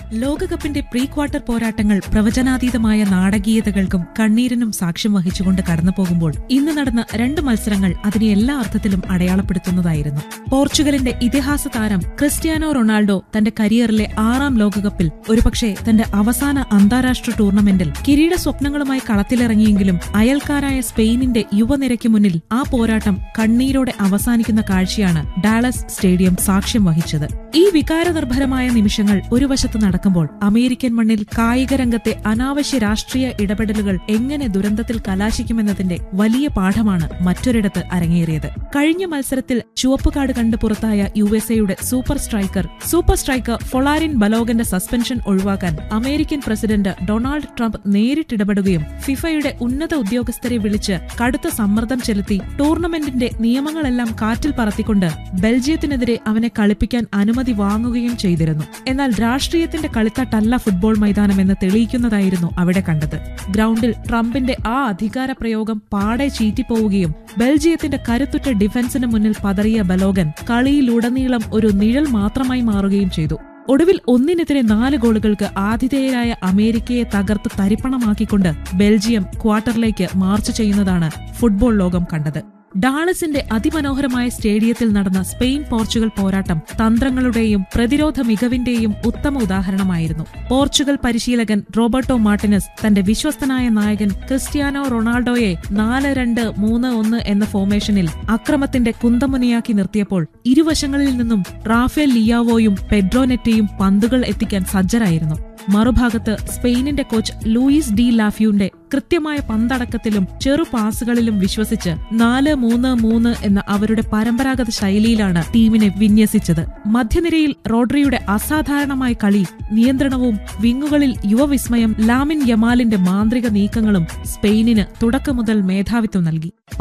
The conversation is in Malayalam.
ലോകകപ്പിന്റെ പ്രീ ക്വാർട്ടർ പോരാട്ടങ്ങൾ പ്രവചനാതീതമായ നാടകീയതകൾക്കും കണ്ണീരിനും സാക്ഷ്യം വഹിച്ചുകൊണ്ട് കടന്നു പോകുമ്പോൾ ഇന്ന് നടന്ന രണ്ട് മത്സരങ്ങൾ അതിനെ എല്ലാ അർത്ഥത്തിലും അടയാളപ്പെടുത്തുന്നതായിരുന്നു പോർച്ചുഗലിന്റെ ഇതിഹാസ താരം ക്രിസ്ത്യാനോ റൊണാൾഡോ തന്റെ കരിയറിലെ ആറാം ലോകകപ്പിൽ ഒരുപക്ഷെ തന്റെ അവസാന അന്താരാഷ്ട്ര ടൂർണമെന്റിൽ കിരീട സ്വപ്നങ്ങളുമായി കളത്തിലിറങ്ങിയെങ്കിലും അയൽക്കാരായ സ്പെയിനിന്റെ യുവനിരയ്ക്ക് മുന്നിൽ ആ പോരാട്ടം കണ്ണീരോടെ അവസാനിക്കുന്ന കാഴ്ചയാണ് ഡാലസ് സ്റ്റേഡിയം സാക്ഷ്യം വഹിച്ചത് ഈ വികാരനിർഭരമായ നിമിഷങ്ങൾ ഒരു വശത്ത് നടക്കുമ്പോൾ അമേരിക്കൻ മണ്ണിൽ കായിക രംഗത്തെ അനാവശ്യ രാഷ്ട്രീയ ഇടപെടലുകൾ എങ്ങനെ ദുരന്തത്തിൽ കലാശിക്കുമെന്നതിന്റെ വലിയ പാഠമാണ് മറ്റൊരിടത്ത് അരങ്ങേറിയത് കഴിഞ്ഞ മത്സരത്തിൽ ചുവപ്പുകാട് കണ്ട് പുറത്തായ യു എസ് എയുടെ super striker super striker Folarin ബലോഗന്റെ സസ്പെൻഷൻ ഒഴിവാക്കാൻ അമേരിക്കൻ പ്രസിഡന്റ് ഡൊണാൾഡ് ട്രംപ് നേരിട്ടിടപെടുകയും ഫിഫയുടെ ഉന്നത ഉദ്യോഗസ്ഥരെ വിളിച്ച് കടുത്ത സമ്മർദ്ദം ചെലുത്തി ടൂർണമെന്റിന്റെ നിയമങ്ങളെല്ലാം കാറ്റിൽ പറത്തിക്കൊണ്ട് ബെൽജിയത്തിനെതിരെ അവനെ കളിപ്പിക്കാൻ അനുമതി വാങ്ങുകയും ചെയ്തിരുന്നു എന്നാൽ രാഷ്ട്രീയത്തിന്റെ കളിത്തട്ടല്ല ഫുട്ബോൾ മൈതാനമെന്ന് തെളിയിക്കുന്നതായിരുന്നു അവിടെ കണ്ടത് ഗ്രൗണ്ടിൽ ട്രംപിന്റെ ആ അധികാര പ്രയോഗം പാടെ ചീറ്റിപ്പോവുകയും ബെൽജിയത്തിന്റെ കരുത്തുറ്റ ഡിഫൻസിന് മുന്നിൽ പതറിയ ബലോഗൻ കളിയിലുടനീളം ഒരു നിഴൽ മാത്രമായി മാറുകയും ചെയ്തു ഒടുവിൽ ഒന്നിനെതിരെ നാല് ഗോളുകൾക്ക് ആതിഥേയരായ അമേരിക്കയെ തകർത്ത് തരിപ്പണമാക്കിക്കൊണ്ട് ബെൽജിയം ക്വാർട്ടറിലേക്ക് മാർച്ച് ചെയ്യുന്നതാണ് ഫുട്ബോൾ ലോകം കണ്ടത് ഡാളസിന്റെ അതിമനോഹരമായ സ്റ്റേഡിയത്തിൽ നടന്ന സ്പെയിൻ പോർച്ചുഗൽ പോരാട്ടം തന്ത്രങ്ങളുടെയും പ്രതിരോധ മികവിന്റെയും ഉത്തമ ഉദാഹരണമായിരുന്നു പോർച്ചുഗൽ പരിശീലകൻ റോബർട്ടോ മാർട്ടിനസ് തന്റെ വിശ്വസ്തനായ നായകൻ ക്രിസ്ത്യാനോ റൊണാൾഡോയെ നാല് രണ്ട് മൂന്ന് ഒന്ന് എന്ന ഫോർമേഷനിൽ അക്രമത്തിന്റെ കുന്തമുനയാക്കി നിർത്തിയപ്പോൾ ഇരുവശങ്ങളിൽ നിന്നും റാഫേൽ ലിയാവോയും പെഡ്രോനെറ്റയും പന്തുകൾ എത്തിക്കാൻ സജ്ജരായിരുന്നു മറുഭാഗത്ത് സ്പെയിനിന്റെ കോച്ച് ലൂയിസ് ഡി ലാഫ്യൂന്റെ കൃത്യമായ പന്തടക്കത്തിലും ചെറു പാസുകളിലും വിശ്വസിച്ച് നാല് മൂന്ന് മൂന്ന് എന്ന അവരുടെ പരമ്പരാഗത ശൈലിയിലാണ് ടീമിനെ വിന്യസിച്ചത് മധ്യനിരയിൽ റോഡ്രിയുടെ അസാധാരണമായ കളി നിയന്ത്രണവും വിങ്ങുകളിൽ യുവവിസ്മയം ലാമിൻ യമാലിന്റെ മാന്ത്രിക നീക്കങ്ങളും സ്പെയിനിന് തുടക്കം മുതൽ മേധാവിത്വം നൽകി